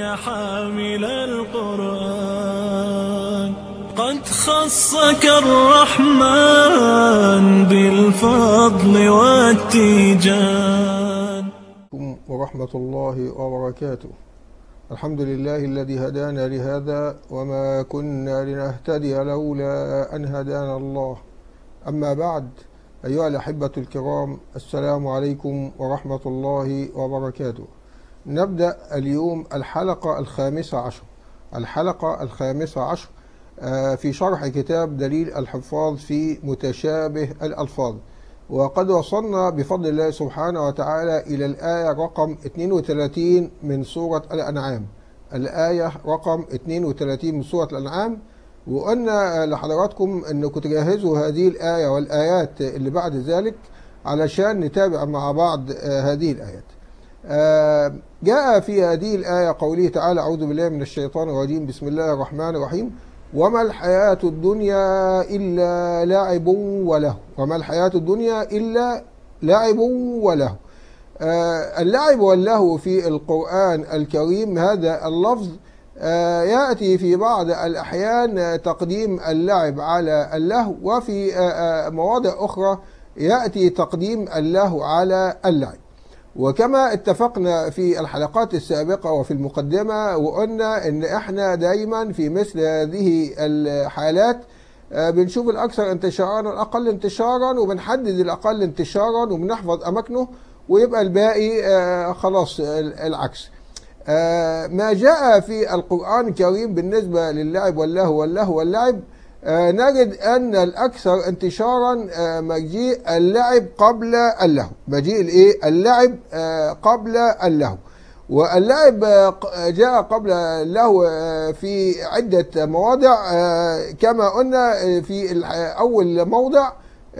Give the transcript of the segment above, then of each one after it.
يا حامل القرآن قد خصك الرحمن بالفضل والتيجان ورحمة الله وبركاته الحمد لله الذي هدانا لهذا وما كنا لنهتدي لولا أن هدانا الله أما بعد أيها الأحبة الكرام السلام عليكم ورحمة الله وبركاته نبدأ اليوم الحلقة الخامسة عشر الحلقة الخامسة عشر في شرح كتاب دليل الحفاظ في متشابه الألفاظ وقد وصلنا بفضل الله سبحانه وتعالى إلى الآية رقم 32 من سورة الأنعام الآية رقم 32 من سورة الأنعام وقلنا لحضراتكم أنكم تجهزوا هذه الآية والآيات اللي بعد ذلك علشان نتابع مع بعض هذه الآيات جاء في هذه الآية قوله تعالى أعوذ بالله من الشيطان الرجيم بسم الله الرحمن الرحيم وما الحياة الدنيا إلا لعب وله وما الحياة الدنيا إلا لعب وله اللعب واللهو في القرآن الكريم هذا اللفظ يأتي في بعض الأحيان تقديم اللعب على اللهو وفي مواضع أخرى يأتي تقديم اللهو على اللعب وكما اتفقنا في الحلقات السابقة وفي المقدمة وقلنا ان احنا دايما في مثل هذه الحالات بنشوف الاكثر انتشارا والاقل انتشارا وبنحدد الاقل انتشارا وبنحفظ اماكنه ويبقى الباقي خلاص العكس ما جاء في القرآن الكريم بالنسبة للعب واللهو واللهو واللعب نجد أن الأكثر انتشارا مجيء اللعب قبل اللهو مجيء الإيه؟ اللعب قبل اللهو واللعب جاء قبل اللهو في عدة مواضع كما قلنا في أول موضع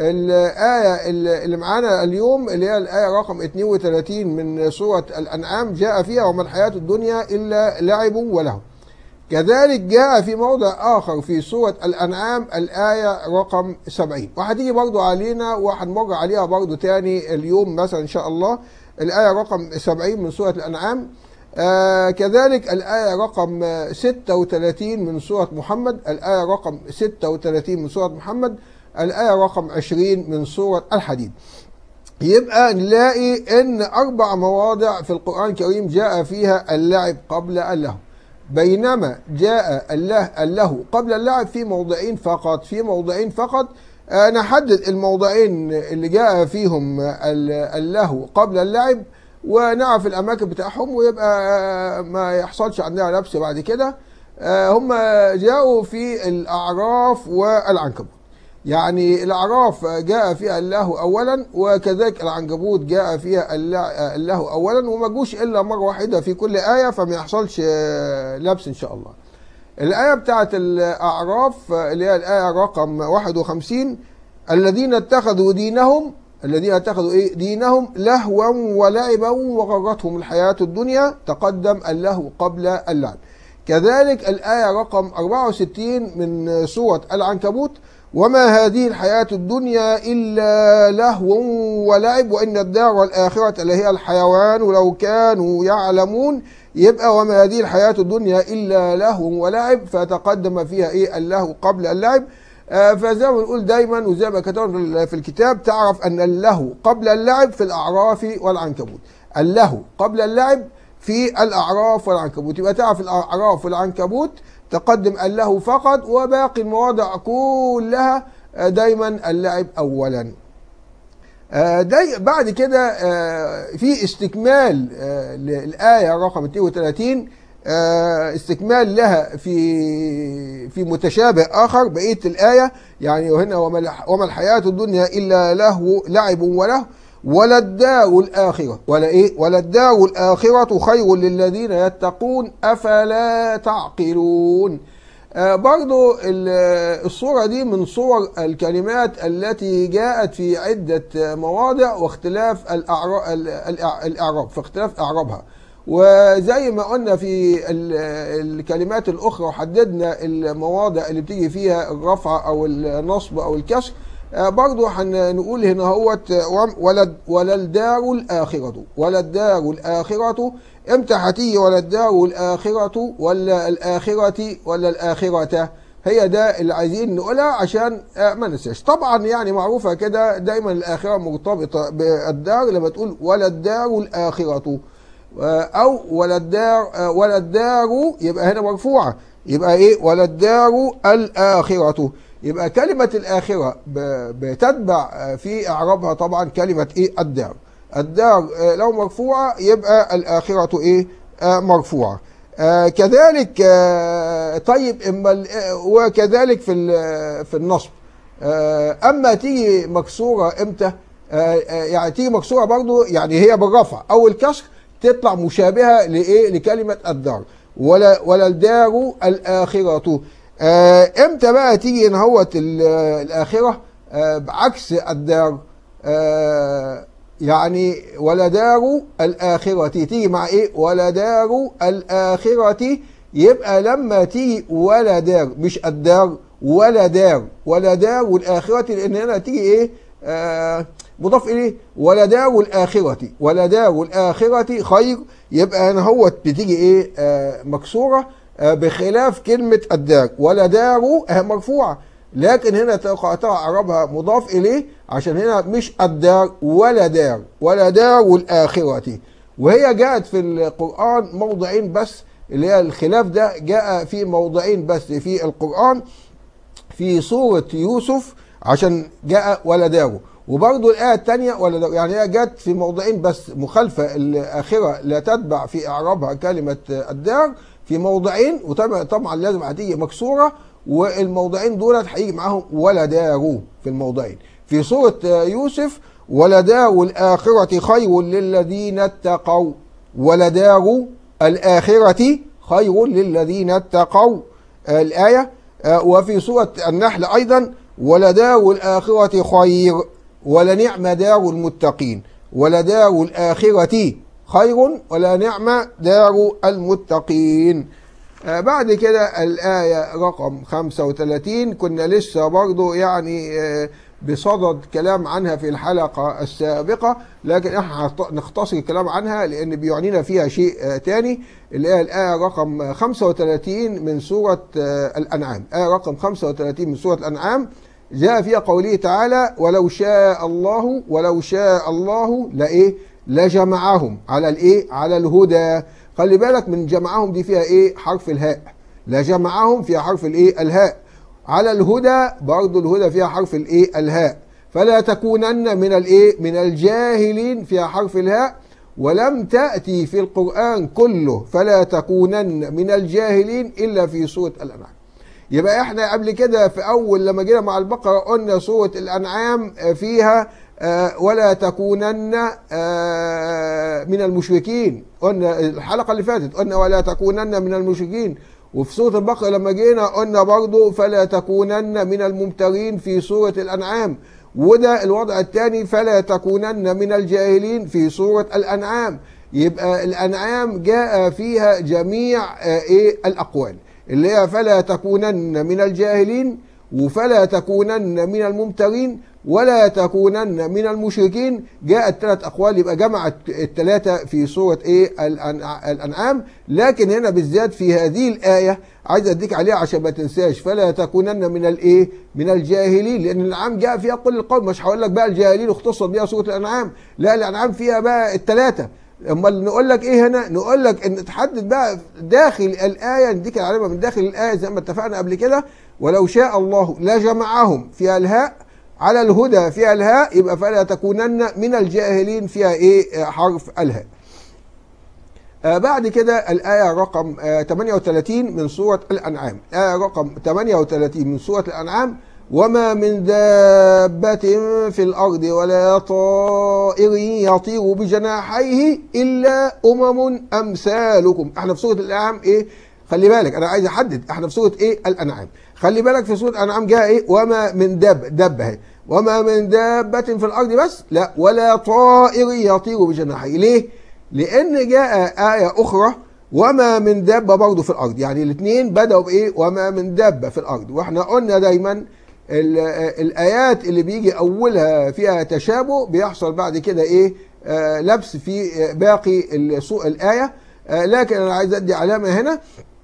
الآية اللي معانا اليوم اللي هي الآية رقم 32 من سورة الأنعام جاء فيها وما الحياة الدنيا إلا لعب ولهو كذلك جاء في موضع آخر في سورة الأنعام الآية رقم 70 وهتيجي برضو علينا وهنمر عليها برضو تاني اليوم مثلا إن شاء الله الآية رقم 70 من سورة الأنعام آه كذلك الآية رقم 36 من سورة محمد الآية رقم 36 من سورة محمد الآية رقم 20 من سورة الحديد يبقى نلاقي ان اربع مواضع في القرآن الكريم جاء فيها اللعب قبل اللهو بينما جاء الله اللهو قبل اللعب في موضعين فقط في موضعين فقط نحدد الموضعين اللي جاء فيهم اللهو قبل اللعب ونعرف الاماكن بتاعهم ويبقى ما يحصلش عندنا لبس بعد كده هم جاءوا في الاعراف والعنكبوت يعني الاعراف جاء فيها اللهو اولا وكذلك العنكبوت جاء فيها اللهو اولا وما جوش الا مره واحده في كل ايه فما يحصلش لبس ان شاء الله. الايه بتاعت الاعراف اللي هي الايه رقم 51 الذين اتخذوا دينهم الذين اتخذوا ايه دينهم لهوا ولعبا وغرتهم الحياه الدنيا تقدم اللهو قبل اللعب. كذلك الايه رقم 64 من سوره العنكبوت وما هذه الحياة الدنيا إلا لهو ولعب وإن الدار الآخرة لهي الحيوان ولو كانوا يعلمون يبقى وما هذه الحياة الدنيا إلا لهو ولعب فتقدم فيها إيه اللهو قبل اللعب آه فزي ما بنقول دايما وزي ما كتبنا في الكتاب تعرف أن اللهو قبل اللعب في الأعراف والعنكبوت اللهو قبل اللعب في الأعراف والعنكبوت يبقى تعرف الأعراف والعنكبوت تقدم اللهو فقط وباقي المواضع كلها دايما اللعب اولا داي بعد كده في استكمال للآية رقم 32 استكمال لها في في متشابه آخر بقية الآية يعني وهنا وما الحياة الدنيا إلا لهو لعب وله ولا الدار الآخرة ولا إيه ولا الدار الآخرة خير للذين يتقون أفلا تعقلون آه برضو الصورة دي من صور الكلمات التي جاءت في عدة مواضع واختلاف الإعراب في اختلاف إعرابها وزي ما قلنا في الكلمات الأخرى وحددنا المواضع اللي بتيجي فيها الرفع أو النصب أو الكسر آه، برضو هنقول هنا هوت آه، ولا ولا الدار الآخرة ولا الدار الآخرة امتى هتيجي ولا الدار الآخرة ولا الآخرة ولا الآخرة هي ده اللي عايزين نقولها عشان آه، ما ننساش طبعا يعني معروفة كده دايما الآخرة مرتبطة بالدار لما تقول ولا الدار الآخرة آه، أو ولا الدار آه، ولا الدار يبقى هنا مرفوعة يبقى إيه ولا الدار الآخرة يبقى كلمة الآخرة ب- بتتبع آه، في إعرابها طبعا كلمة إيه الدار الدار آه، لو مرفوعة يبقى الآخرة إيه آه، مرفوعة آه، كذلك آه، طيب اما ال- آه، وكذلك في ال- في النصب آه، اما تيجي مكسوره امتى آه، آه، يعني تيجي مكسوره برضو يعني هي بالرفع او الكسر تطلع مشابهه لايه لكلمه الدار ولا ولا الدار الاخره آه، امتى بقى تيجي ان هوت ال- الاخره آه، بعكس الدار آه، يعني ولا دار الآخرة تيجي مع إيه ولا دار الآخرة يبقى لما تيجي ولا دار مش الدار ولا دار ولا دار الآخرة لأن هنا تيجي إيه آه مضاف إليه ولا دار الآخرة ولا دار الآخرة خير يبقى هنا هو بتيجي إيه آه مكسورة آه بخلاف كلمة الدار ولا دار آه مرفوعة لكن هنا تقع اعرابها مضاف اليه عشان هنا مش الدار ولا دار ولا دار الاخره وهي جاءت في القران موضعين بس اللي هي الخلاف ده جاء في موضعين بس في القران في سوره يوسف عشان جاء ولا داره وبرضه الآية الثانية ولا دار يعني هي جت في موضعين بس مخالفة الآخرة لا تتبع في إعرابها كلمة الدار في موضعين وطبعا طبعا لازم هتيجي مكسورة والموضعين دولت هيجي معاهم ولا دار في الموضعين في سورة يوسف ولا دار الآخرة خير للذين اتقوا ولا دار الآخرة خير للذين اتقوا آه، الآية آه، وفي سورة النحل أيضا ولدار الآخرة خير ولنعم دار المتقين ولدار الآخرة خير ولا نعم دار المتقين آه، بعد كده الآية رقم 35 كنا لسه برضو يعني آه، بصدد كلام عنها في الحلقة السابقة لكن احنا هنخت- نختصر الكلام عنها لأن بيعنينا فيها شيء آه، تاني اللي هي الآية رقم 35 من سورة آه، الأنعام آية رقم 35 من سورة الأنعام جاء فيها قوله تعالى ولو شاء الله ولو شاء الله لإيه لجمعهم على الإيه على الهدى خلي بالك من جمعهم دي فيها إيه حرف الهاء لجمعهم فيها حرف الإيه الهاء على الهدى برضو الهدى فيها حرف الايه الهاء فلا تكونن من الايه من الجاهلين فيها حرف الهاء ولم تأتي في القرآن كله فلا تكونن من الجاهلين إلا في سورة الأنعام يبقى احنا قبل كده في أول لما جينا مع البقرة قلنا سورة الأنعام آه، فيها آه، ولا تكونن آه، من المشركين قلنا الحلقة اللي فاتت قلنا ولا تكونن من المشركين وفي سورة البقرة لما جينا قلنا برضو فلا تكونن من الممترين في سورة الأنعام وده الوضع الثاني فلا تكونن من الجاهلين في سورة الأنعام يبقى الأنعام جاء فيها جميع آه، إيه الأقوال اللي هي فلا تكونن من الجاهلين وفلا تكونن من الممترين ولا تكونن من المشركين جاءت ثلاث اقوال يبقى جمعت الثلاثه في سوره ايه الأنع- الانعام لكن هنا بالذات في هذه الايه عايز اديك عليها عشان ما تنساش فلا تكونن من الايه من الجاهلين لان الانعام جاء فيها كل القوم مش هقول لك بقى الجاهلين اختصت بها سوره الانعام لا الانعام فيها بقى الثلاثه امال نقول لك ايه هنا نقول لك ان تحدد بقى داخل الايه نديك العلامه من داخل الايه زي ما اتفقنا قبل كده ولو شاء الله لجمعهم فيها الهاء على الهدى فيها الهاء يبقى فلا تكونن من الجاهلين فيها ايه آه، حرف الهاء آه بعد كده الآية رقم آه 38 من سورة الأنعام آية رقم 38 من سورة الأنعام وما من دابة في الأرض ولا طائر يطير بجناحيه إلا أمم أمثالكم احنا في سورة الأنعام إيه خلي بالك أنا عايز أحدد احنا في سورة إيه الأنعام خلي بالك في سورة الأنعام جاء إيه وما من داب دابة اهي وما من دابة في الأرض بس لا ولا طائر يطير بجناحيه ليه؟ لأن جاء آية أخرى وما من دابة برضه في الأرض يعني الاثنين بدأوا بإيه وما من دابة في الأرض وإحنا قلنا دايما ال- آه، الايات اللي بيجي اولها فيها تشابه بيحصل بعد كده ايه آه، لبس في آه، باقي السو- الايه آه، لكن انا عايز ادي علامه هنا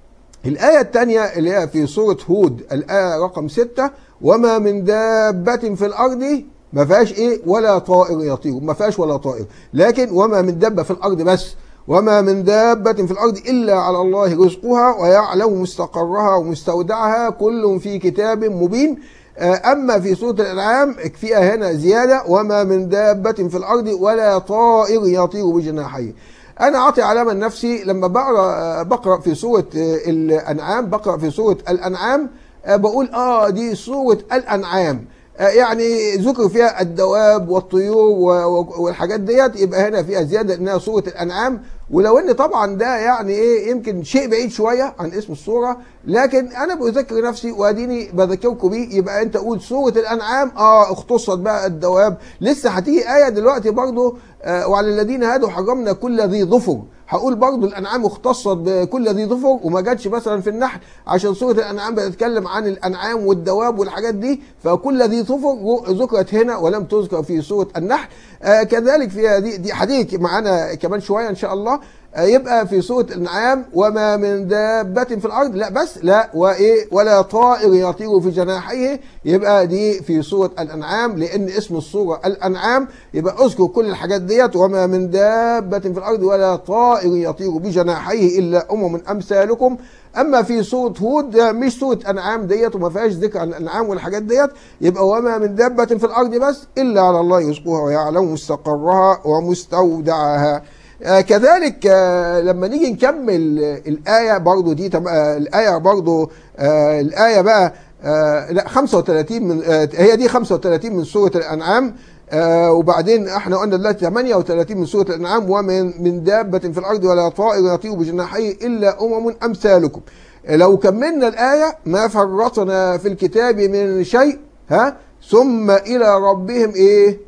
الآية الثانية اللي هي في سورة هود الآية رقم ستة وما من دابة في الأرض ما فيهاش إيه ولا طائر يطير ما فيهاش ولا طائر لكن وما من دابة في الأرض بس وما من دابة في الأرض إلا على الله رزقها ويعلم مستقرها ومستودعها كل في كتاب مبين آه، أما في سورة الأنعام فيها هنا زيادة وما من دابة في الأرض ولا طائر يطير بجناحيه انا اعطي علامه لنفسي لما بقرا بقرا في سوره الانعام بقرا في سوره الانعام بقول اه دي سوره الانعام آه، يعني ذكر فيها الدواب والطيور و- و- والحاجات ديت يبقى هنا فيها زياده انها سوره الانعام ولو ان طبعا ده يعني ايه يمكن شيء بعيد شويه عن اسم السوره لكن انا بذكر نفسي واديني بذكركم بيه يبقى انت قول سوره الانعام اه اختصت بقى الدواب لسه هتيجي ايه دلوقتي برضو آه وعلى الذين هادوا حرمنا كل ذي ظفر هقول برضو الانعام اختصت بكل ذي ظفر وما جاتش مثلا في النحل عشان سوره الانعام بتتكلم عن الانعام والدواب والحاجات دي فكل ذي ظفر ذكرت هنا ولم تذكر في سوره النحل آه كذلك في هذه دي هتيجي معانا كمان شويه ان شاء الله آه يبقى في سوره الانعام وما من دابه في الارض لا بس لا وايه ولا طائر يطير في جناحيه يبقى دي في سوره الانعام لان اسم السوره الانعام يبقى اذكر كل الحاجات ديت وما من دابه في الارض ولا طائر يطير بجناحيه الا امم امثالكم اما في سوره هود ده مش سوره انعام ديت وما فيهاش ذكر عن الانعام والحاجات ديت يبقى وما من دابه في الارض بس الا على الله يرزقها ويعلم مستقرها ومستودعها آه كذلك آه لما نيجي نكمل آه الآية برضو دي تم- آه الآية برضو آه الآية بقى آه لا 35 من آه هي دي 35 من سورة الأنعام آه وبعدين احنا قلنا دلوقتي 38 من سورة الأنعام ومن من دابة في الأرض ولا طائر يطير بجناحيه إلا أمم أمثالكم لو كملنا الآية ما فرطنا في الكتاب من شيء ها ثم إلى ربهم إيه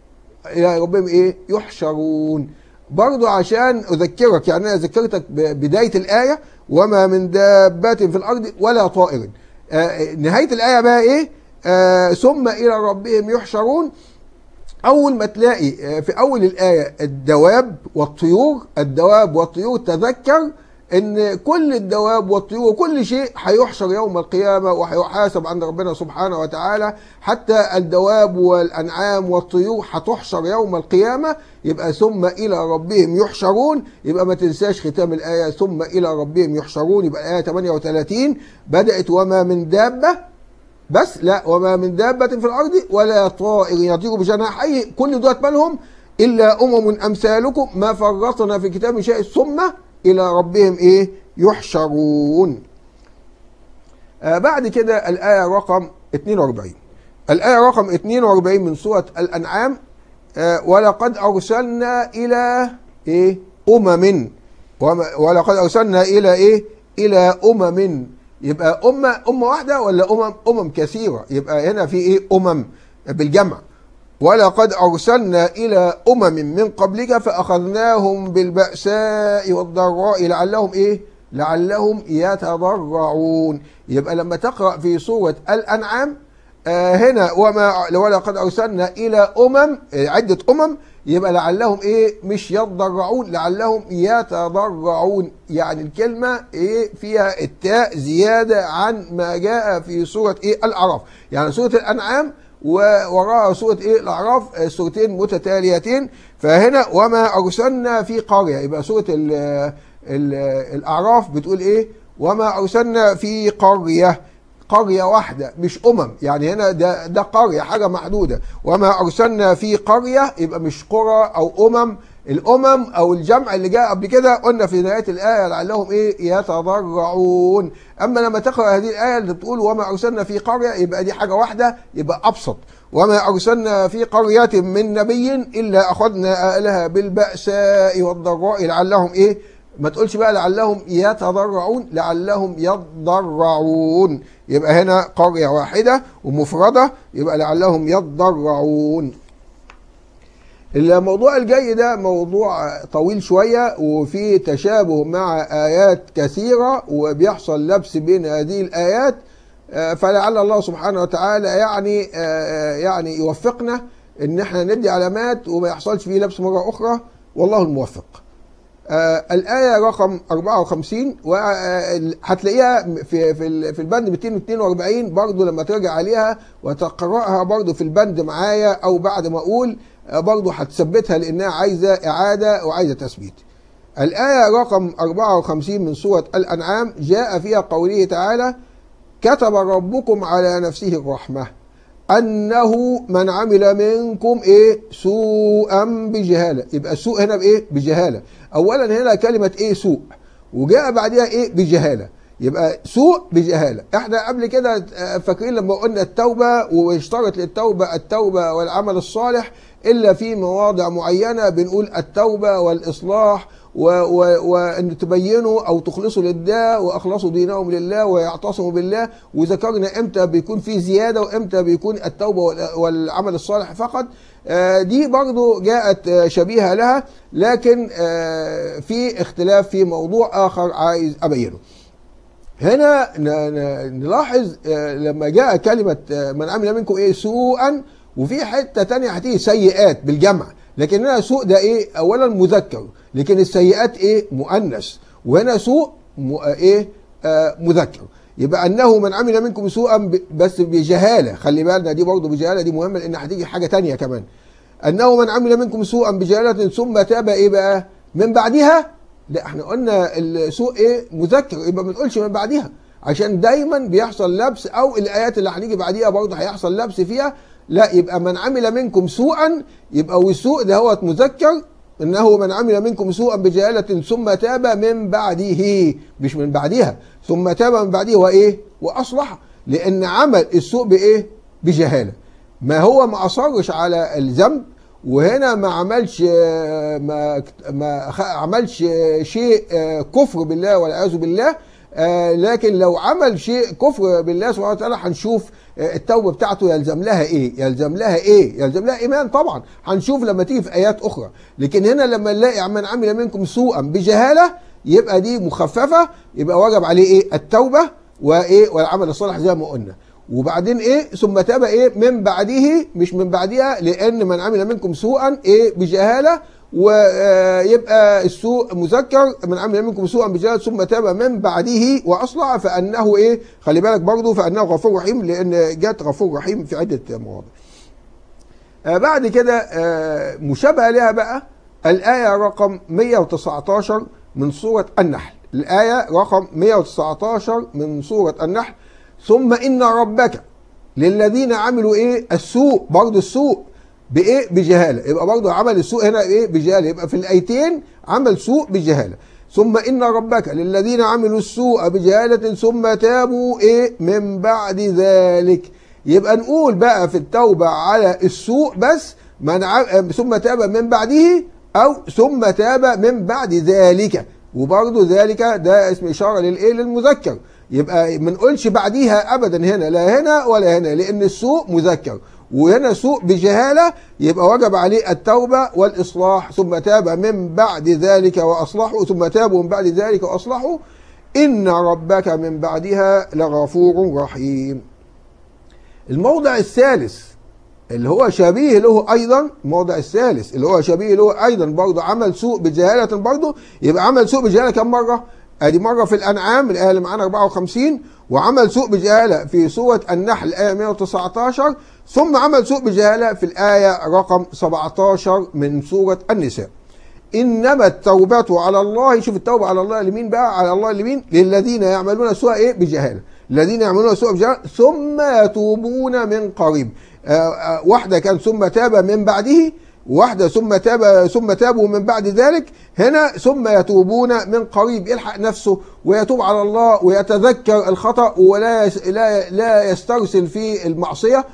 الى ربهم ايه يحشرون برضو عشان اذكرك يعني انا ذكرتك ببدايه الايه وما من دابه في الارض ولا طائر آه نهايه الايه بقى ايه آه ثم الى ربهم يحشرون اول ما تلاقي آه، في اول الايه الدواب والطيور الدواب والطيور تذكر ان كل الدواب والطيور وكل شيء هيحشر يوم القيامه وهيحاسب عند ربنا سبحانه وتعالى حتى الدواب والانعام والطيور هتحشر يوم القيامه يبقى ثم الى ربهم يحشرون يبقى ما تنساش ختام الايه ثم الى ربهم يحشرون يبقى الايه 38 بدات وما من دابه بس لا وما من دابة في الأرض ولا طائر يطير بجناحيه كل دوت مالهم إلا أمم أمثالكم ما فرطنا في كتاب من شيء ثم إلى ربهم إيه يحشرون آه بعد كده الآية رقم 42 الآية رقم 42 من سورة الأنعام آه ولقد أرسلنا إلى إيه أمم وما- ولقد أرسلنا إلى إيه إلى أمم يبقى أمة أمة واحدة ولا أمم أمم كثيرة يبقى هنا في إيه أمم بالجمع ولقد أرسلنا إلى أمم من قبلك فأخذناهم بالبأساء والضراء لعلهم إيه لعلهم يتضرعون يبقى لما تقرأ في سورة الأنعام آه هنا وما ولقد أرسلنا إلى أمم آه، عدة أمم يبقى لعلهم إيه مش يضرعون لعلهم يتضرعون يعني الكلمة إيه فيها التاء زيادة عن ما جاء في سورة إيه الأعراف يعني سورة الأنعام ووراءها سورة إيه الأعراف آه، سورتين متتاليتين فهنا وما أرسلنا في قرية يبقى سورة ال ال الأعراف بتقول إيه وما أرسلنا في قرية قرية واحدة مش أمم يعني هنا ده ده قرية حاجة محدودة وما أرسلنا في قرية يبقى مش قرى أو أمم الأمم أو الجمع اللي جاء قبل كده قلنا في نهاية الآية لعلهم إيه يتضرعون أما لما تقرأ هذه الآية اللي بتقول وما أرسلنا في قرية يبقى دي حاجة واحدة يبقى أبسط وما أرسلنا في قرية من نبي إلا أخذنا أهلها بالبأساء والضراء لعلهم إيه ما تقولش بقى لعلهم يتضرعون لعلهم يضرعون يبقى هنا قرية واحدة ومفردة يبقى لعلهم يضرعون الموضوع الجاي ده موضوع طويل شوية وفيه تشابه مع آيات كثيرة وبيحصل لبس بين هذه الآيات آه، فلعل الله سبحانه وتعالى يعني آه، يعني يوفقنا ان احنا ندي علامات وما يحصلش فيه لبس مره اخرى والله الموفق. آه، الآية رقم 54 وهتلاقيها في في ال- في البند 242 برضو لما ترجع عليها وتقرأها برضو في البند معايا أو بعد ما أقول آه، برضو هتثبتها لأنها عايزة إعادة وعايزة تثبيت. الآية رقم 54 من سورة الأنعام جاء فيها قوله تعالى: كتب ربكم على نفسه الرحمة أنه من عمل منكم إيه سوءا بجهالة يبقى السوء هنا بإيه بجهالة أولا هنا كلمة إيه سوء وجاء بعدها إيه بجهالة يبقى سوء بجهالة احنا قبل كده آه، فاكرين لما قلنا التوبة واشترط للتوبة التوبة والعمل الصالح إلا في مواضع معينة بنقول التوبة والإصلاح و- و- وان تبينوا او تخلصوا لله واخلصوا دينهم لله ويعتصموا بالله وذكرنا امتى بيكون في زياده وامتى بيكون التوبه وال- والعمل الصالح فقط آه، دي برضو جاءت آه، شبيهه لها لكن آه، في اختلاف في موضوع اخر عايز ابينه هنا ن- ن- نلاحظ آه، لما جاء كلمة آه، من عمل منكم ايه سوءا وفي حتة تانية هتيجي سيئات بالجمع لكن هنا سوء ده ايه اولا مذكر لكن السيئات ايه مؤنث وهنا سوء م- آه، ايه آه، مذكر يبقى انه من عمل منكم سوءا ب- بس بجهالة خلي بالنا دي برضه بجهالة دي مهمة لان هتيجي حاجة تانية كمان انه من عمل منكم سوءا بجهالة ثم تاب ايه بقى من بعدها لا احنا قلنا السوء ايه مذكر يبقى ما نقولش من بعدها عشان دايما بيحصل لبس او الايات اللي هنيجي بعديها برضه هيحصل لبس فيها لا يبقى من عمل منكم سوءا يبقى والسوء ده هو مذكر انه من عمل منكم سوءا بجهالة ثم تاب من بعده مش من بعدها ثم تاب من بعده وايه واصلح لان عمل السوء بايه بجهالة ما هو ما اصرش على الذنب وهنا ما عملش آه، ما ما خ- عملش آه، شيء آه، كفر بالله والعياذ بالله آه، لكن لو عمل شيء كفر بالله سبحانه وتعالى هنشوف آه، التوبه بتاعته يلزم لها ايه؟ يلزم لها ايه؟ يلزم لها ايمان طبعا هنشوف لما تيجي في ايات اخرى لكن هنا لما نلاقي من عمل منكم سوءا بجهاله يبقى دي مخففه يبقى وجب عليه ايه؟ التوبه وايه؟ والعمل الصالح زي ما قلنا وبعدين ايه ثم تاب ايه من بعده مش من بعدها لان من عمل منكم سوءا ايه بجهاله ويبقى السوء مذكر من عمل منكم سوءا بجهاله ثم تاب من بعده واصلح فانه ايه خلي بالك برضه فانه غفور رحيم لان جت غفور رحيم في عده مواضع آه بعد كده آه مشابهه لها بقى الايه رقم 119 من سوره النحل الايه رقم 119 من سوره النحل ثم ان ربك للذين عملوا ايه السوء برضه السوء بايه بجهاله يبقى برضه عمل السوء هنا ايه بجهاله يبقى في الايتين عمل سوء بجهاله ثم ان ربك للذين عملوا السوء بجهاله ثم تابوا ايه من بعد ذلك يبقى نقول بقى في التوبه على السوء بس من ع... ثم تاب من بعده او ثم تاب من بعد ذلك وبرضه ذلك ده اسم اشاره للايه للمذكر يبقى ما نقولش بعديها ابدا هنا لا هنا ولا هنا لان السوء مذكر وهنا سوء بجهاله يبقى وجب عليه التوبه والاصلاح ثم تاب من بعد ذلك واصلحوا ثم تابوا من بعد ذلك واصلحوا ان ربك من بعدها لغفور رحيم. الموضع الثالث اللي هو شبيه له ايضا الموضع الثالث اللي هو شبيه له ايضا برضه عمل سوء بجهاله برضه يبقى عمل سوء بجهاله كم مره؟ ادي مره في الانعام الايه اللي معانا 54 وعمل سوء بجهاله في سوره النحل الايه 119 ثم عمل سوء بجهاله في الايه رقم 17 من سوره النساء. انما التوبه على الله شوف التوبه على الله لمين بقى؟ على الله لمين؟ للذين يعملون سوء ايه؟ بجهاله. الذين يعملون سوء بجهاله ثم يتوبون من قريب. آه آه واحده كان ثم تاب من بعده واحدة ثم تاب ثم تابوا من بعد ذلك هنا ثم يتوبون من قريب يلحق نفسه ويتوب على الله ويتذكر الخطأ ولا لا لا يسترسل في المعصية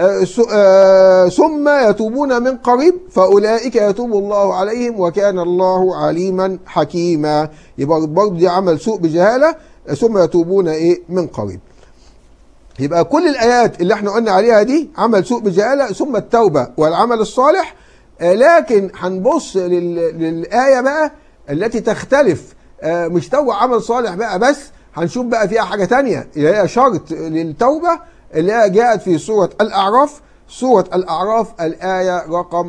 ثم يتوبون من قريب فأولئك يتوب الله عليهم وكان الله عليما حكيما يبقى برضه دي عمل سوء بجهالة ثم يتوبون ايه من قريب يبقى كل الآيات اللي احنا قلنا عليها دي عمل سوء بجهالة ثم التوبة والعمل الصالح لكن هنبص للآية بقى التي تختلف مش توبة عمل صالح بقى بس هنشوف بقى فيها حاجة تانية اللي هي شرط للتوبة اللي هي جاءت في سورة الأعراف سورة الأعراف الآية رقم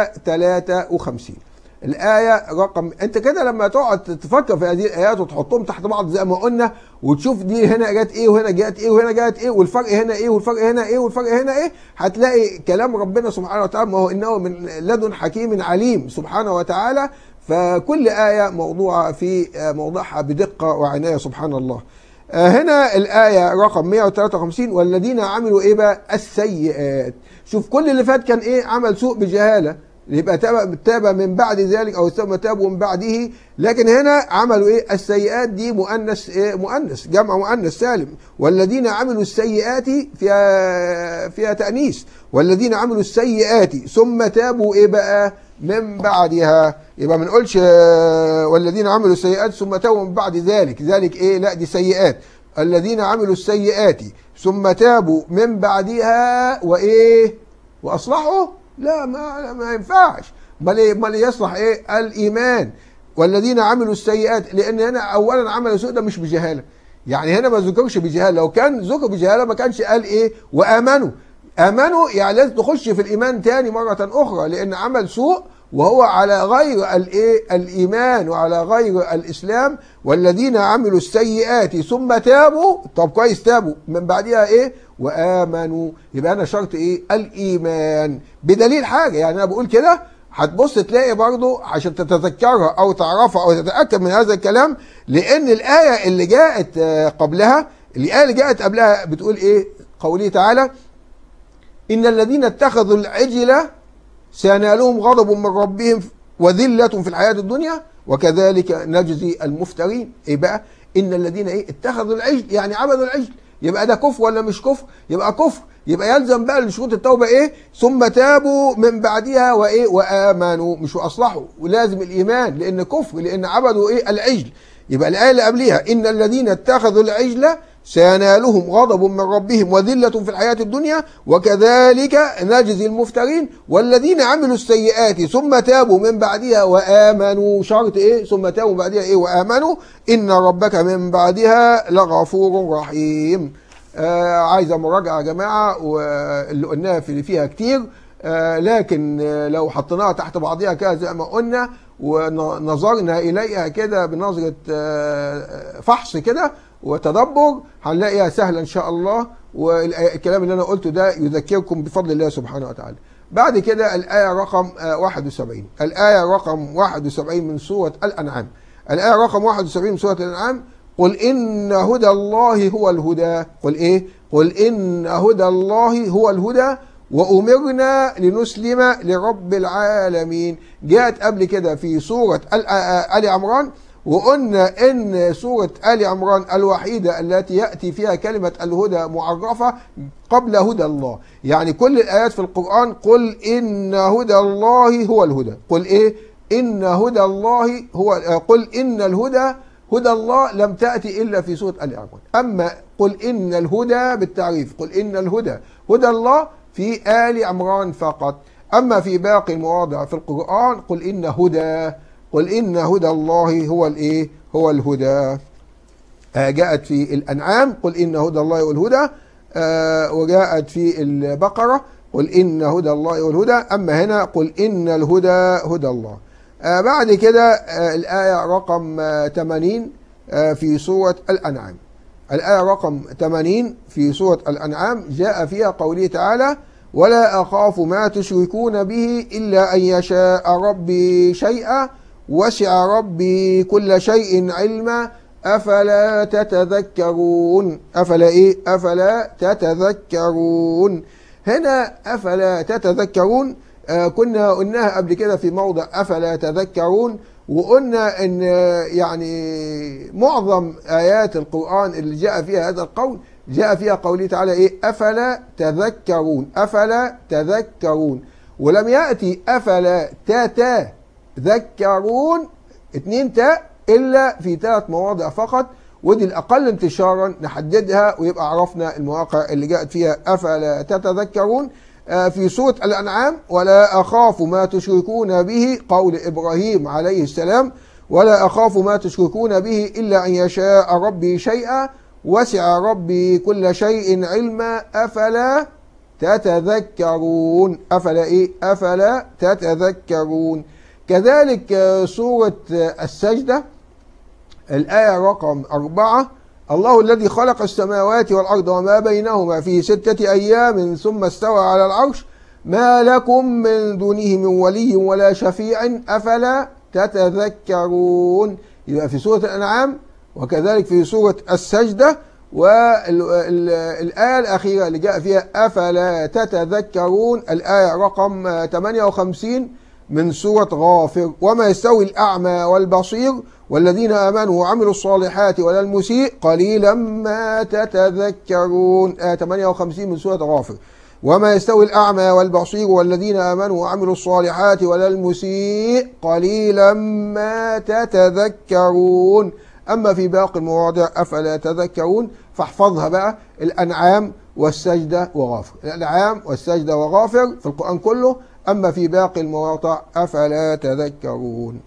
153 الآية رقم أنت كده لما تقعد تفكر في هذه الآيات وتحطهم تحت بعض زي ما قلنا وتشوف دي هنا جت إيه وهنا جت إيه وهنا جت إيه والفرق هنا إيه والفرق هنا إيه والفرق هنا إيه هتلاقي كلام ربنا سبحانه وتعالى ما هو إنه من لدن حكيم عليم سبحانه وتعالى فكل آية موضوعة في موضعها بدقة وعناية سبحان الله هنا الآية رقم 153 والذين عملوا إيه بقى السيئات شوف كل اللي فات كان إيه عمل سوء بجهالة يبقى تاب تاب من بعد ذلك او ثم تابوا من بعده لكن هنا عملوا ايه السيئات دي مؤنث إيه مؤنث جمع مؤنث سالم والذين عملوا السيئات فيها فيها تانيث والذين عملوا السيئات ثم تابوا ايه بقى من بعدها يبقى ما نقولش والذين عملوا السيئات ثم تابوا من بعد ذلك ذلك ايه لا دي سيئات الذين عملوا السيئات ثم تابوا من بعدها وايه واصلحوا لا ما ما ينفعش امال امال يصلح ايه الايمان والذين عملوا السيئات لان هنا اولا عمل السوء ده مش بجهاله يعني هنا ما ذكرش بجهاله لو كان ذكر بجهاله ما كانش قال ايه وامنوا امنوا يعني لازم تخش في الايمان تاني مره اخرى لان عمل سوء وهو على غير الايه الايمان وعلى غير الاسلام والذين عملوا السيئات ثم تابوا طب كويس تابوا من بعدها ايه وامنوا يبقى انا شرط ايه الايمان بدليل حاجه يعني انا بقول كده هتبص تلاقي برضو عشان تتذكرها او تعرفها او تتاكد من هذا الكلام لان الايه اللي جاءت قبلها الايه اللي جاءت قبلها بتقول ايه قوله تعالى ان الذين اتخذوا العجله سينالهم غضب من ربهم وذلة في الحياة الدنيا وكذلك نجزي المفترين ايه بقى ان الذين ايه اتخذوا العجل يعني عبدوا العجل يبقى ده كفر ولا مش كفر يبقى كفر يبقى يلزم بقى لشروط التوبة ايه ثم تابوا من بعدها وايه وامنوا مش واصلحوا ولازم الايمان لان كفر لان عبدوا ايه العجل يبقى الايه اللي قبلها ان الذين اتخذوا العجل سينالهم غضب من ربهم وذلة في الحياة الدنيا وكذلك نجزي المفترين والذين عملوا السيئات ثم تابوا من بعدها وآمنوا شرط إيه ثم تابوا من بعدها إيه وآمنوا إن ربك من بعدها لغفور رحيم آه عايزة مراجعة يا جماعة واللي قلناها في فيها كتير آه لكن لو حطيناها تحت بعضها كده زي ما قلنا ونظرنا إليها كده بنظرة آه فحص كده وتدبر هنلاقيها سهلة إن شاء الله والكلام اللي أنا قلته ده يذكركم بفضل الله سبحانه وتعالى بعد كده الآية رقم 71 الآية رقم 71 من سورة الأنعام الآية رقم 71 من سورة الأنعام قل إن هدى الله هو الهدى قل إيه قل إن هدى الله هو الهدى وأمرنا لنسلم لرب العالمين جاءت قبل كده في سورة آل عمران وقلنا ان سورة آل عمران الوحيدة التي يأتي فيها كلمة الهدى معرفة قبل هدى الله يعني كل الآيات في القرآن قل إن هدى الله هو الهدى قل إيه إن هدى الله هو قل إن الهدى هدى الله لم تأتي إلا في سورة آل عمران أما قل إن الهدى بالتعريف قل إن الهدى هدى الله في آل عمران فقط أما في باقي المواضع في القرآن قل إن هدى قل إن هدى الله هو الإيه؟ هو الهدى. آه جاءت في الأنعام قل إن هدى الله هو الهدى آه وجاءت في البقرة قل إن هدى الله هو الهدى أما هنا قل إن الهدى هدى الله. آه بعد كده آه الآية رقم آه 80 آه في سورة الأنعام. الآية رقم 80 في سورة الأنعام جاء فيها قوله تعالى: ولا أخاف ما تشركون به إلا أن يشاء ربي شيئا وسع ربي كل شيء علما أفلا تتذكرون أفلا إيه أفلا تتذكرون هنا أفلا تتذكرون آه كنا قلناها قبل كده في موضع أفلا تذكرون وقلنا ان يعني معظم ايات القران اللي جاء فيها هذا القول جاء فيها قوله تعالى ايه افلا تذكرون افلا تذكرون ولم ياتي افلا تاتا ذكرون اتنين تاء الا في ثلاث مواضع فقط ودي الاقل انتشارا نحددها ويبقى عرفنا المواقع اللي جاءت فيها افلا تتذكرون في سورة الأنعام ولا أخاف ما تشركون به قول إبراهيم عليه السلام ولا أخاف ما تشركون به إلا أن يشاء ربي شيئا وسع ربي كل شيء علما أفلا تتذكرون أفلا إيه أفلا تتذكرون كذلك آه، سورة آه، السجدة الآية رقم أربعة الله الذي خلق السماوات والأرض وما بينهما في ستة أيام ثم استوى على العرش ما لكم من دونه من ولي ولا شفيع أفلا تتذكرون يبقى في سورة الأنعام وكذلك في سورة السجدة والآية الأخيرة اللي جاء فيها أفلا تتذكرون الآية رقم 58 من سورة غافر وما يستوي الأعمى والبصير والذين آمنوا وعملوا الصالحات ولا المسيء قليلا ما تتذكرون آية 58 من سورة غافر وما يستوي الأعمى والبصير والذين آمنوا وعملوا الصالحات ولا المسيء قليلا ما تتذكرون أما في باقي المواضع أفلا تذكرون فاحفظها بقى الأنعام والسجدة وغافر الأنعام والسجدة وغافر في القرآن كله أما في باقي المواضع أفلا تذكرون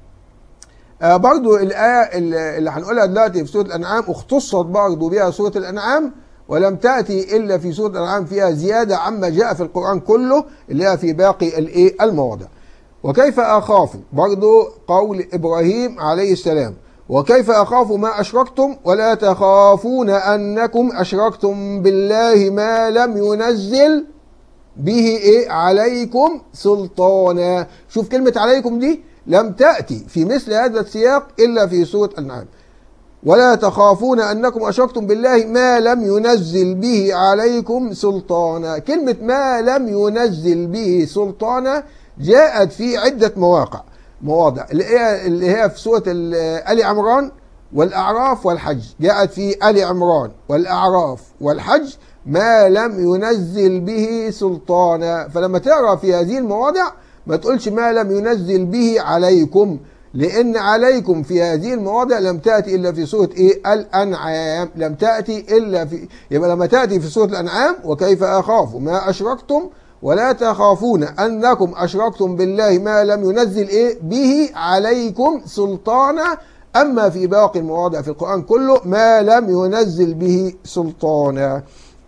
آه برضو الآية اللي هنقولها دلوقتي في سورة الأنعام اختصت برضو بها سورة الأنعام ولم تأتي إلا في سورة الأنعام فيها زيادة عما جاء في القرآن كله اللي هي في باقي الإيه المواضع وكيف أخاف برضو قول إبراهيم عليه السلام وكيف أخاف ما أشركتم ولا تخافون أنكم أشركتم بالله ما لم ينزل به إيه عليكم سلطانا شوف كلمة عليكم دي لم تأتي في مثل هذا السياق إلا في سورة الأنعام ولا تخافون أنكم أشركتم بالله ما لم ينزل به عليكم سلطانا كلمة ما لم ينزل به سلطانا جاءت في عدة مواقع مواضع اللي هي اللي هي في سوره ال عمران والاعراف والحج جاءت في ال عمران والاعراف والحج ما لم ينزل به سلطانا فلما تقرا في هذه المواضع ما تقولش ما لم ينزل به عليكم لان عليكم في هذه المواضع لم تاتي الا في سوره ايه الانعام لم تاتي الا في يبقى لما تاتي في سوره الانعام وكيف اخاف ما اشركتم ولا تخافون أنكم أشركتم بالله ما لم ينزل إيه به عليكم سلطانا أما في باقي المواضع في القرآن كله ما لم ينزل به سلطانا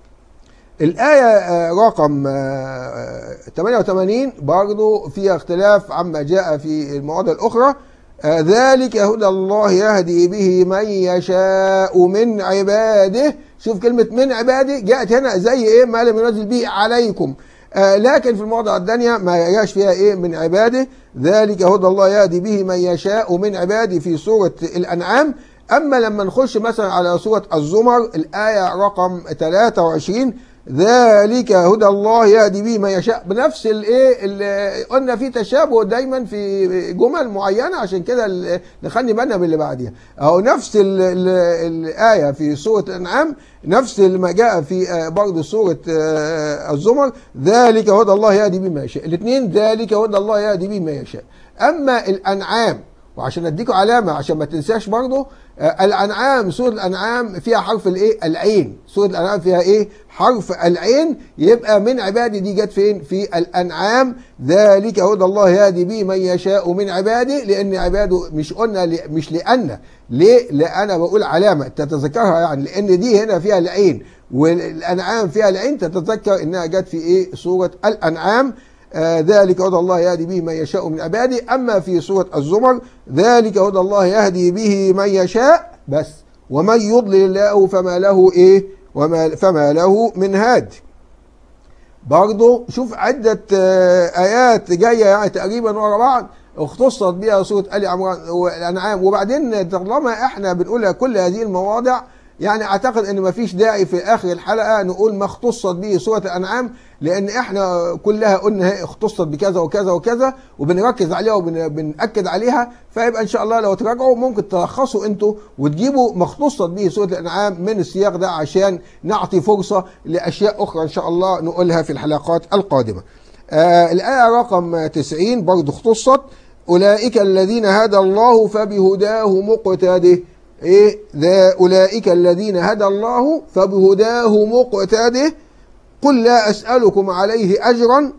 الآية آه، رقم 88 آه، برضو فيها اختلاف عما جاء في المواضع الأخرى آه، ذلك هدى الله يهدي به من يشاء من عباده شوف كلمة من عباده جاءت هنا زي ايه ما لم ينزل به عليكم آه لكن في المواضع الثانية ما يجاش فيها إيه من عباده ذلك هدى الله يهدي به من يشاء من عباده في سورة الأنعام أما لما نخش مثلا على سورة الزمر الآية رقم 23 ذلك هدى الله يهدي به من يشاء بنفس الايه اللي قلنا في تشابه دايما في جمل معينه عشان كده نخلي بالنا باللي بعديها اهو نفس ال ال الايه في سوره الانعام نفس ما جاء في آه، برضه سوره آه، الزمر ذلك هدى الله يهدي به من يشاء الاثنين ذلك هدى الله يهدي به من يشاء اما الانعام وعشان اديكم علامه عشان ما تنساش برضه آه، الانعام سوره الانعام فيها حرف الايه العين سوره الانعام فيها ايه حرف العين يبقى من عبادي دي جت فين في الانعام ذلك هدى الله يهدي به من يشاء من عباده لان عباده مش قلنا مش لان ليه لأنا بقول علامه تتذكرها يعني لان دي هنا فيها العين والانعام فيها العين تتذكر انها جت في ايه سوره الانعام آه ذلك هدى الله يهدي به من يشاء من عباده أما في سورة الزمر ذلك هدى الله يهدي به من يشاء بس ومن يضلل الله فما له إيه وما فما له من هاد برضه شوف عدة آه آيات جاية يعني تقريبا ورا بعض اختصت بها سورة آل عمران والأنعام وبعدين طالما احنا بنقول كل هذه المواضع يعني اعتقد ان مفيش داعي في اخر الحلقه نقول ما اختصت به سوره الانعام لان احنا كلها قلنا هي اختصت بكذا وكذا وكذا وبنركز عليها وبنأكد عليها فيبقى ان شاء الله لو تراجعوا ممكن تلخصوا انتوا وتجيبوا ما اختصت به سوره الانعام من السياق ده عشان نعطي فرصه لاشياء اخرى ان شاء الله نقولها في الحلقات القادمه. آه الايه رقم 90 برضه اختصت اولئك الذين هدى الله فبهداه مقتده إيه ذا أولئك الذين هدى الله فبهداه مقتده قل لا أسألكم عليه أجرا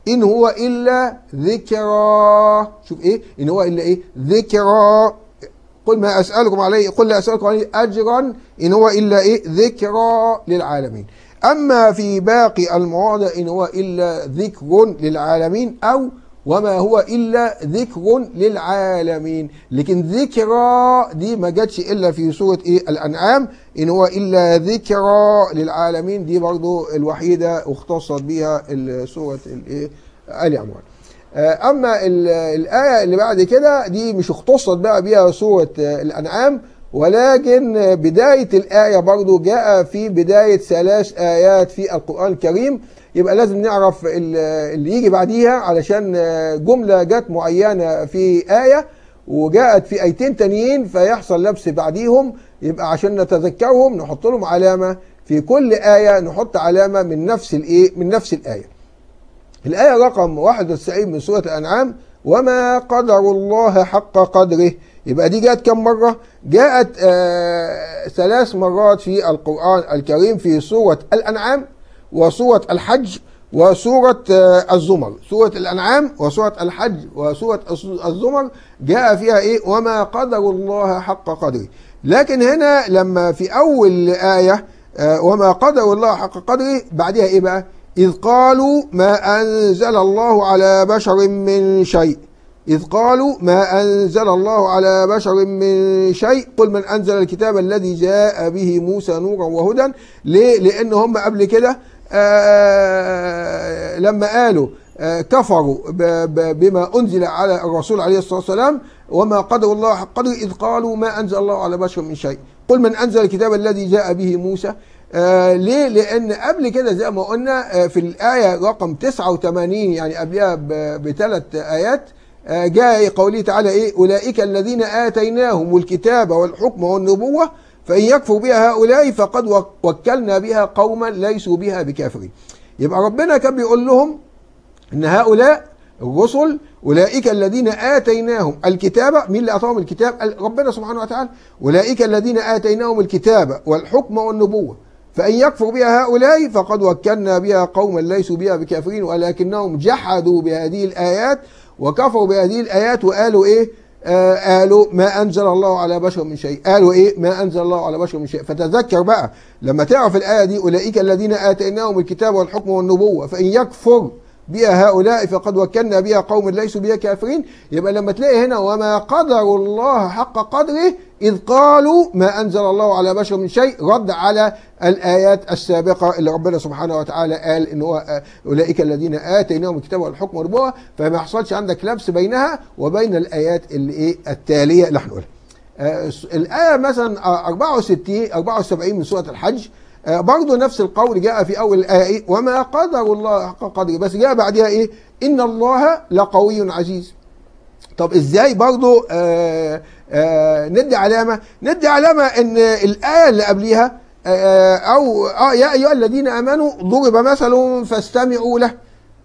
إن هو إلا ذكرى شوف إيه إن هو إلا إيه ذكرى قل ما أسألكم عليه قل لا أسألكم عليه أجرا إن هو إلا إيه ذكرى للعالمين أما في باقي المواضع إن هو إلا ذكر للعالمين أو وما هو إلا ذكر للعالمين لكن ذكرى دي ما جاتش إلا في سورة إيه الأنعام إن هو إلا ذكرى للعالمين دي برضو الوحيدة اختصت بها سورة الإيه آل عمران آه، أما ال- الآية اللي بعد كده دي مش اختصت بقى بها سورة آه، الأنعام ولكن آه، بداية الآية برضو جاء في بداية ثلاث آيات في القرآن الكريم يبقى لازم نعرف ال- اللي يجي بعديها علشان آه، جملة جت معينة في آية وجاءت في آيتين تانيين فيحصل لبس بعديهم يبقى عشان نتذكرهم نحط لهم علامة في كل آية نحط علامة من نفس الإيه من نفس الآية الآية رقم 91 من سورة الأنعام وما قدر الله حق قدره يبقى دي جاءت كم مرة؟ جاءت آه ثلاث مرات في القرآن الكريم في سورة الأنعام وسورة الحج وسورة آه الزمر سورة الأنعام وسورة الحج وسورة الز- الزمر جاء فيها إيه وما قدر الله حق قدره لكن هنا لما في أول آية آه وما قدر الله حق قدره بعدها إيه بقى إذ قالوا ما أنزل الله على بشر من شيء إذ قالوا ما أنزل الله على بشر من شيء قل من أنزل الكتاب الذي جاء به موسى نورا وهدى ليه؟ لأن هم قبل كده آه لما قالوا آه كفروا ب- ب- بما أنزل على الرسول عليه الصلاة والسلام وما قدر الله حق قدره إذ قالوا ما أنزل الله على بشر من شيء قل من أنزل الكتاب الذي جاء به موسى آه ليه؟ لأن قبل كده زي ما قلنا آه في الآية رقم 89 يعني قبلها ب- بثلاث آيات آه جاء قوله تعالى إيه أولئك الذين آتيناهم الكتاب والحكم والنبوة فإن يكفر بها هؤلاء فقد وك- وكلنا بها قوما ليسوا بها بكافرين يبقى ربنا كان بيقول لهم ان هؤلاء الرسل اولئك الذين اتيناهم الكتاب مين اللي اعطاهم الكتاب ال- ربنا سبحانه وتعالى اولئك الذين اتيناهم الكتاب والحكم والنبوه فان يكفر بها هؤلاء فقد وكلنا بها قوما ليسوا بها بكافرين ولكنهم جحدوا بهذه الايات وكفروا بهذه الايات وقالوا ايه آه قالوا ما انزل الله على بشر من شيء قالوا ايه ما انزل الله على بشر من شيء فتذكر بقى لما تعرف الايه دي اولئك الذين اتيناهم الكتاب والحكم والنبوه فان يكفر بها هؤلاء فقد وكلنا بها قوم ليسوا بها كافرين يبقى لما تلاقي هنا وما قدر الله حق قدره إذ قالوا ما أنزل الله على بشر من شيء رد على الآيات السابقة اللي ربنا سبحانه وتعالى قال إن هو آه، أولئك الذين آتيناهم الكتاب والحكم والنبوة فما يحصلش عندك لبس بينها وبين الآيات اللي إيه التالية اللي هنقولها آه، الآية مثلا آه، 64 74 من سورة الحج آه، برضه نفس القول جاء في أول الآية إيه؟ وما قدر الله حق قدره بس جاء بعدها إيه إن الله لقوي عزيز طب ازاي برضو آه آه ندي علامة ندي علامة ان الآية اللي قبليها آه او آه يا ايها الذين امنوا ضرب مثل فاستمعوا له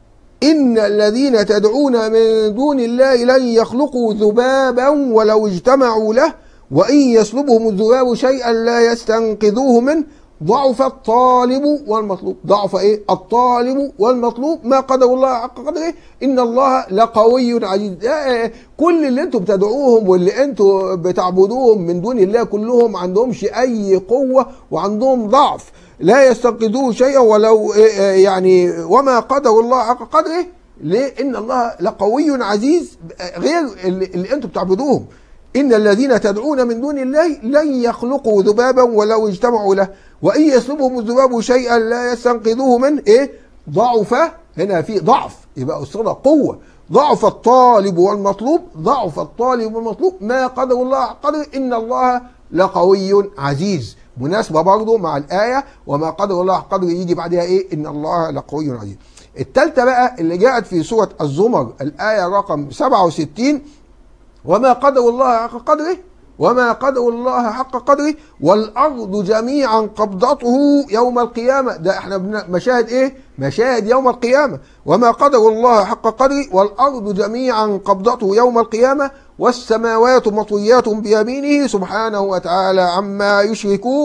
إن الذين تدعون من دون الله لن يخلقوا ذبابا ولو اجتمعوا له وإن يسلبهم الذباب شيئا لا يستنقذوه منه ضعف الطالب والمطلوب ضعف ايه الطالب والمطلوب ما قدر الله حق قدره ان الله لقوي عزيز آه، كل اللي انتم بتدعوهم واللي انتم بتعبدوهم من دون الله كلهم عندهمش اي قوه وعندهم ضعف لا يستنقذوه شيئا ولو آه، آه، يعني وما قدر الله حق قدره ليه ان الله لقوي عزيز آه، غير اللي, اللي انتم بتعبدوهم إن الذين تدعون من دون الله لن يخلقوا ذبابا ولو اجتمعوا له وإن يسلبهم الذباب شيئا لا يستنقذوه منه إيه ضعف هنا في ضعف يبقى أصلا قوة ضعف الطالب والمطلوب ضعف الطالب والمطلوب ما قدر الله قدر إن الله لقوي عزيز مناسبة برضه مع الآية وما قدر الله قدر يجي بعدها إيه إن الله لقوي عزيز التالتة بقى اللي جاءت في سورة الزمر الآية رقم 67 وما قدر الله حق قدره وما قدر الله حق قدره والأرض جميعا قبضته يوم القيامة ده احنا بن- مشاهد ايه مشاهد يوم القيامة وما قدر الله حق قدره والأرض جميعا قبضته يوم القيامة والسماوات مطويات بيمينه سبحانه وتعالى عما يشركون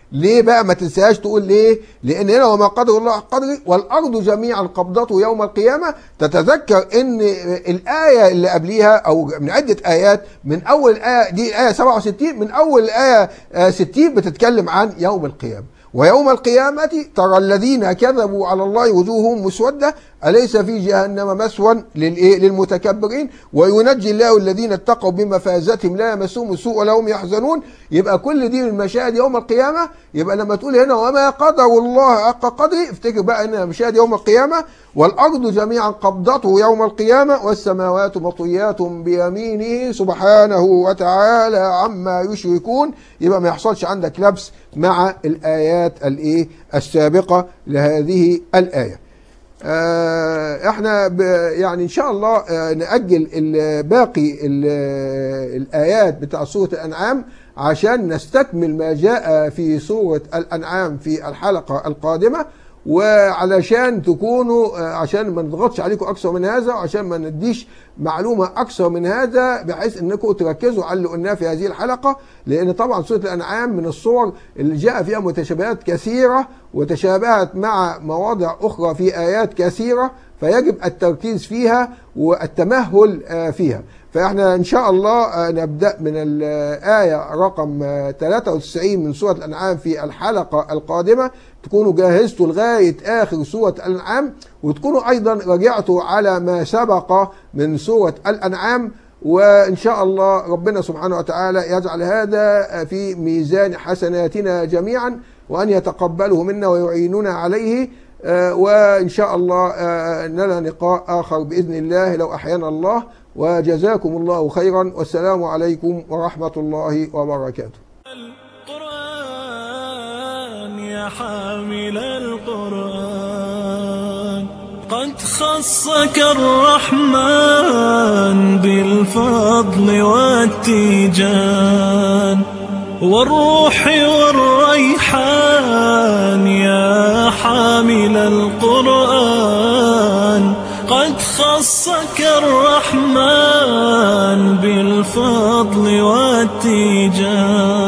ليه بقى ما تنساهاش تقول ليه لان هنا وما قدر الله حق قدره والارض جميعا قبضته يوم القيامه تتذكر ان الايه اللي قبليها او من عده ايات من اول ايه دي ايه 67 من اول ايه آه، 60 بتتكلم عن يوم القيامه ويوم القيامة ترى الذين كذبوا على الله وجوههم مسودة أليس في جهنم مسوى للإيه؟ للمتكبرين وينجي الله الذين اتقوا بمفازتهم لا يمسهم السوء ولا هم يحزنون يبقى كل دي من مشاهد يوم القيامة يبقى لما تقول هنا وما قدر الله حق قدره افتكر بقى ان مشاهد يوم القيامة والأرض جميعا قبضته يوم القيامة والسماوات مطويات بيمينه سبحانه وتعالى عما يشركون يبقى ما يحصلش عندك لبس مع الآيات الإيه السابقة لهذه الآية آه، احنا ب- يعني ان شاء الله آه، نأجل ال- باقي ال- الآيات بتاع سورة الأنعام عشان نستكمل ما جاء في سورة الأنعام في الحلقة القادمة وعلشان تكونوا آه، عشان ما نضغطش عليكم اكثر من هذا وعشان ما نديش معلومه اكثر من هذا بحيث انكم تركزوا على اللي قلناه في هذه الحلقه لان طبعا سوره الانعام من الصور اللي جاء فيها متشابهات كثيره وتشابهت مع مواضع اخرى في ايات كثيره فيجب التركيز فيها والتمهل آه، فيها فاحنا ان شاء الله آه، نبدا من الايه رقم آه، 93 من سوره الانعام في الحلقه القادمه تكونوا جهزتوا لغايه اخر سوره الانعام وتكونوا ايضا رجعتوا على ما سبق من سوره الانعام وان شاء الله ربنا سبحانه وتعالى يجعل هذا في ميزان حسناتنا جميعا وان يتقبله منا ويعيننا عليه آه، وان شاء الله آه، لنا لقاء اخر باذن الله لو احيانا الله وجزاكم الله خيرا والسلام عليكم ورحمه الله وبركاته القرآن يا حامل القرآن قد خصك الرحمن بالفضل والتيجان والروح والريحان يا حامل القرآن قد خصك الرحمن بالفضل والتيجان